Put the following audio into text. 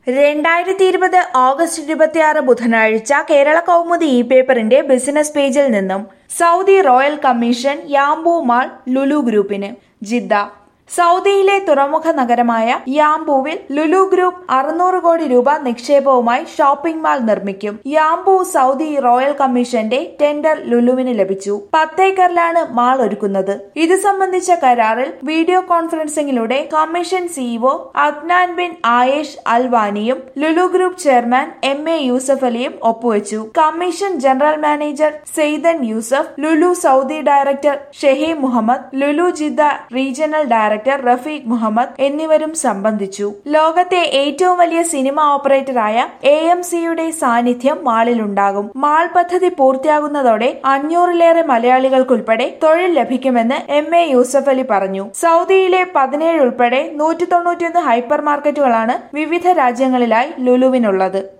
രണ്ടായിരത്തി ഇരുപത് ഓഗസ്റ്റ് ഇരുപത്തിയാറ് ബുധനാഴ്ച കേരള കൗമുദി ഇ പേപ്പറിന്റെ ബിസിനസ് പേജിൽ നിന്നും Saudi royal commission Yanbu mall Lulu ഗ്രൂപ്പിന് ജിദ്ദ സൗദിയിലെ തുറമുഖ നഗരമായ യാംബുവിൽ ലുലു ഗ്രൂപ്പ് അറുന്നൂറ് കോടി രൂപ നിക്ഷേപവുമായി ഷോപ്പിംഗ് മാൾ നിർമ്മിക്കും യാംബു സൗദി റോയൽ കമ്മീഷന്റെ ടെൻഡർ ലുലുവിന് ലഭിച്ചു പത്തേക്കറിലാണ് മാൾ ഒരുക്കുന്നത് ഇത് സംബന്ധിച്ച കരാറിൽ വീഡിയോ കോൺഫറൻസിംഗിലൂടെ commission CEO Adnan bin Ayesh അൽവാനിയും Lulu group chairman M A Yusuf അലിയും ഒപ്പുവെച്ചു commission general manager Saidan Yusuf Lulu Saudi director Shehim Muhammad Lulu Jeddah regional director Rafeeq Muhammad എന്നിവരും സംബന്ധിച്ചു ലോകത്തെ ഏറ്റവും വലിയ സിനിമ ഓപ്പറേറ്ററായ എ എം സിയുടെ സാന്നിധ്യം മാളിലുണ്ടാകും മാൾ പദ്ധതി പൂർത്തിയാകുന്നതോടെ അഞ്ഞൂറിലേറെ മലയാളികൾക്കുൾപ്പെടെ തൊഴിൽ ലഭിക്കുമെന്ന് എം എ യൂസഫ് അലി പറഞ്ഞു സൗദിയിലെ പതിനേഴ് ഉൾപ്പെടെ നൂറ്റി തൊണ്ണൂറ്റിയൊന്ന് ഹൈപ്പർ മാർക്കറ്റുകളാണ് വിവിധ രാജ്യങ്ങളിലായി ലുലുവിനുള്ളത്